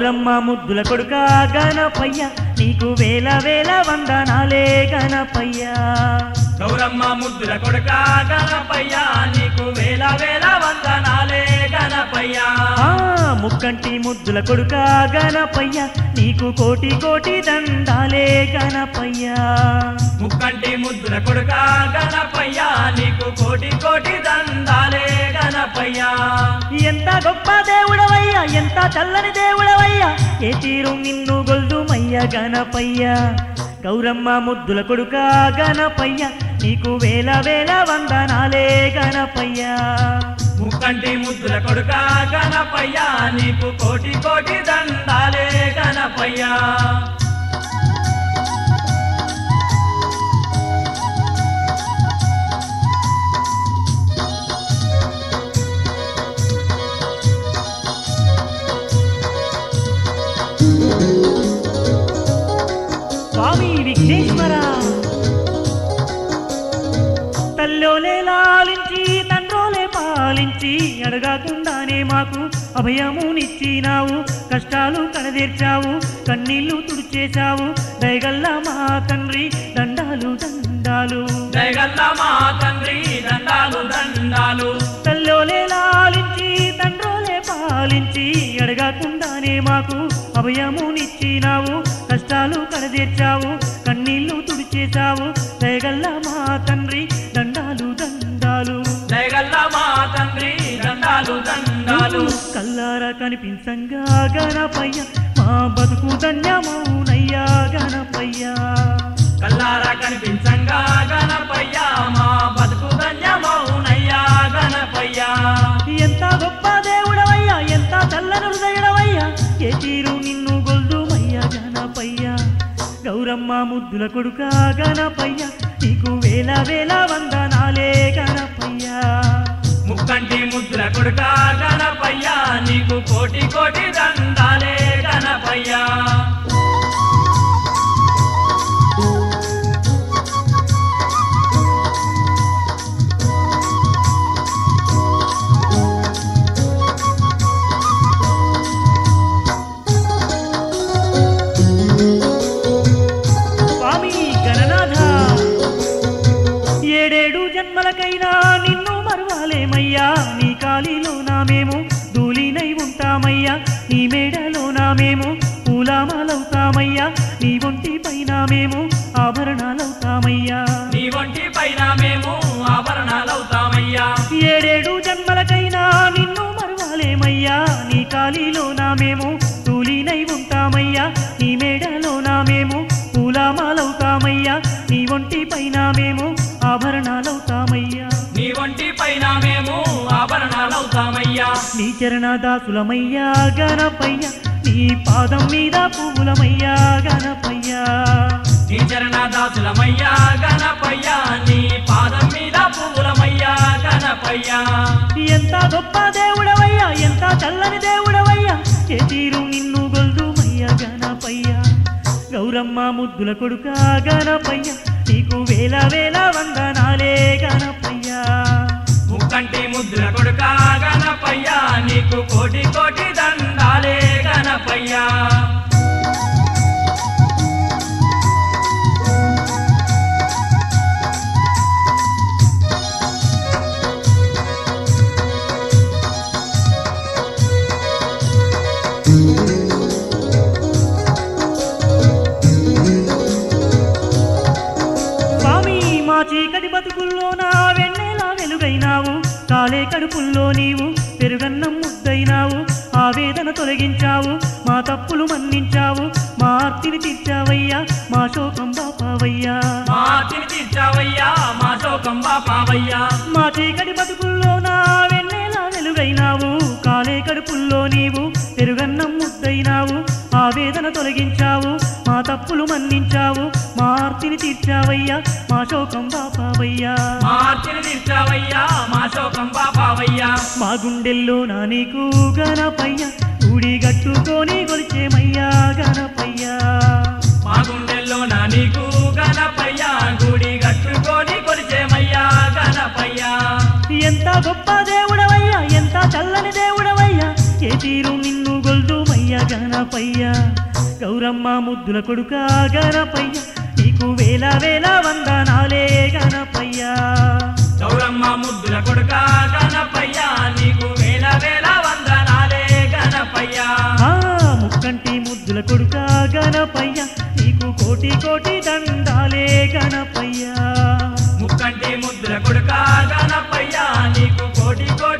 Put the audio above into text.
గౌరమ్మ ముద్దుల కొడుక గణపయ్య నీకు వేల వేల వందనాలే గణపయ్య గౌరమ్మ ముద్దుల కొడుక గణపయ్య నీకు వేల వేల వందనాలే గణపయ్య ఆ ముక్కంటి ముద్దుల కొడుక గణపయ్య నీకు కోటి కోటి దండాలే గణపయ్య ముక్కంటి ముద్దుల కొడుక గణపయ్య నీకు కోటి కోటి దండాలే గణపయ్య ఎంత గొప్ప దేవుడవయ్యా ఎంత చల్లని దేవుడవయ్యా ఏ తీరు నిన్ను గొల్దుమయ్య గణపయ్య గౌరమ్మ ముద్దుల కొడుక గణపయ్య నీకు వేల వేల వందనాలే గణపయ్య ముక్కంటి ముద్దుల కొడుక గణపయ్య నీకు కోటి కోటి దండాలే గణపయ్య స్వామి విఘ్నేశ్వర తల్లోలే లాలించి తండ్రోలే పాలించి అడగకుండానే మాకు అభయమునిచ్చినావు కష్టాలు కడదీర్చావు కన్నీళ్లు తుడిచేశావు దయగల్ల మా తండ్రి దండాలు దండాలు దయగల్ల మా తండ్రి దండాలు దండాలు తల్లోలే లాలించి తండ్రోలే పాలించి అడగకుండానే మాకు అభయమునిచ్చినావు కష్టాలు కడదీర్చావు కన్నీళ్లు తుడిచేశావు దయగల్ల మా తండ్రి దండాలు దండాలు దయగల్ల మా తండ్రి దండాలు దండాలు కల్లారా కనిపించంగా గణపయ్య మా బతుకు ధన్యమౌనయ్యా గణపయ్య కల్లారా కనిపించంగా గణపయ్య మా బతుకు ధన్యమౌనయ్యా గణపయ్య ఎంత గొప్ప దేవుడవయ్యా ఎంత చల్లని హృదయుడవయ్యా ఏ తీరు నిన్ను గొల్దుమయ్య గణపయ్య గౌరమ్మ ముద్దుల కొడుక గణపయ్య నీకు వేల వేల వందనాలే గణపయ్య ముక్కంటి ముద్దుల కొడుక గణపయ్య నీకు కోటి కోటి దండాలే గణపయ్య స్వామి గణనాథ ఏడేడు జన్మలకైనా నిన్ను మరువాలేమయ్యా నీ కాలిలో నా మేము ధూళినై ఉంటామయ్యా నీ మేడలో నా మేము పూలామాలవుతామయ్యా నీ ఒంటి పైన మేము ఆభరణాలవుతామయ్యా నీ ఒంటి పైన మేము ఆభరణాలవుతామయ్యా ఏడేడు జన్మలకైనా నిన్ను మరువాలేమయ్యా నీ కాలిలో నా మేము ధూళినై ఉంటామయ్యా నీ మేడలో నా మేము పూలామాలవుతామయ్యా నీ ఒంటి పైన మేము ఆభరణాలవుతామయ్యా నీ ఒంటి పైన మేము ఆభరణాలవుతామయ్యా నీ చరణ దాసులమయ్యా గణపయ్య నీ పాదం మీద పువ్వులమయ్యా గణపయ్య నీ చరణ దాసులమయ్యా గణపయ్య నీ పాదం మీద పువ్వులమయ్యా గణపయ్య ఎంత గొప్ప దేవుడవయ్యా ఎంత చల్లని దేవుడవయ్యా ఏ తీరు నిన్ను గొల్దుమయ్య గణపయ్య గౌరమ్మ ముద్దుల కొడుక గణపయ్య నీకు వేల వేల వందనాలే గణపయ్య ముక్కంటి ముద్దుల కొడుక గణపయ్య నీకు కోటి కోటి దండాలే గణపయ్య స్వామి మా చీకటి బతుకుల్లో నా వెన్నెలా వెలుగైనావు కాలే కడుపుల్లో నీవు పెరుగన్నం ముద్దైనావు ఆవేదన తొలగించావు మా తప్పులు మన్నించావు మా ఆర్తిని తీర్చావయ్యా మా శోకం బాపావయ్యా మా తిని తీర్చావయ్యా మా శోకం బాపావయ్యా మా చీకటి బతుకుల్లో నా వెన్నెలా వెలుగైనావు కాలే కడుపుల్లో నీవు పెరుగన్నం ముద్దైనావు ఆవేదన తొలగించావు మా తప్పులు మన్నించావు మా ఆర్తిని తీర్చావయ్యా మా శోకం బాపావయ్యా మా తిని తీర్చావయ్యా మా శోకం బాపావయ్యా మా గుండెల్లో నా నీకు గణపయ్య ఊడి గట్టుకొని కొలిచేమయ్యా గణపయ్యా మా గుండెల్లో నా నీకు గణపయ్య గుడి కట్టుకొని కొలిచేమయ్యా గణపయ్యా ఎంత గొప్ప దేవుడవయ్యా ఎంత చల్లని దేవుడవయ్యా ఏ తీరు నిన్ను గొల్దుమయ్యా గణపయ్య గౌరమ్మ ముద్దుల కొడుక గణపయ్య నీకు వేల వేల వందనాలే గణపయ్య గౌరమ్మ ముద్దుల కొడుక గణపయ్య నీకు వేల వేల వందనాలే గణపయ్య ఆ ముక్కంటి ముద్దుల కొడుక గణపయ్య నీకు కోటి కోటి దండాలే గణపయ్య ముక్కంటి ముద్దుల కొడుక గణపయ్య నీకు కోటి కోటి